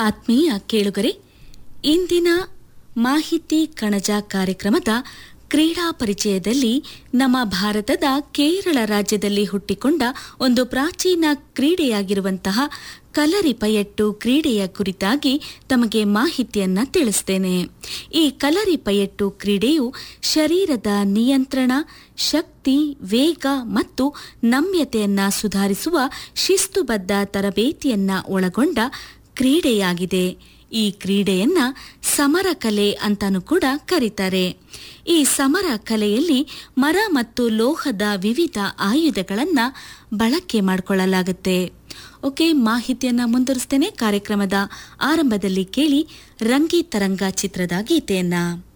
ಆತ್ಮೀಯ ಕೇಳುಗರೆ ಇಂದಿನ ಮಾಹಿತಿ ಕಣಜ ಕಾರ್ಯಕ್ರಮದ ಕ್ರೀಡಾ ಪರಿಚಯದಲ್ಲಿ ನಮ್ಮ ಭಾರತದ ಕೇರಳ ರಾಜ್ಯದಲ್ಲಿ ಹುಟ್ಟಿಕೊಂಡ ಒಂದು ಪ್ರಾಚೀನ ಕ್ರೀಡೆಯಾಗಿರುವಂತಹ ಕಲರಿಪಯಟ್ಟು ಕ್ರೀಡೆಯ ಕುರಿತಾಗಿ ತಮಗೆ ಮಾಹಿತಿಯನ್ನ ತಿಳಿಸ್ತೇನೆ ಈ ಕಲರಿಪಯಟ್ಟು ಕ್ರೀಡೆಯು ಶರೀರದ ನಿಯಂತ್ರಣ ಶಕ್ತಿ ವೇಗ ಮತ್ತು ನಮ್ಯತೆಯನ್ನ ಸುಧಾರಿಸುವ ಶಿಸ್ತುಬದ್ಧ ತರಬೇತಿಯನ್ನ ಒಳಗೊಂಡ ಕ್ರೀಡೆಯಾಗಿದೆ ಈ ಕ್ರೀಡೆಯನ್ನ ಸಮರ ಕಲೆ ಅಂತಾನೂ ಕೂಡ ಕರೀತಾರೆ ಈ ಸಮರ ಕಲೆಯಲ್ಲಿ ಮರ ಮತ್ತು ಲೋಹದ ವಿವಿಧ ಆಯುಧಗಳನ್ನ ಬಳಕೆ ಮಾಡಿಕೊಳ್ಳಲಾಗುತ್ತೆ ಓಕೆ ಮಾಹಿತಿಯನ್ನ ಮುಂದುವರಿಸ್ತೇನೆ ಕಾರ್ಯಕ್ರಮದ ಆರಂಭದಲ್ಲಿ ಕೇಳಿ ರಂಗಿ ತರಂಗ ಚಿತ್ರದ ಗೀತೆಯನ್ನ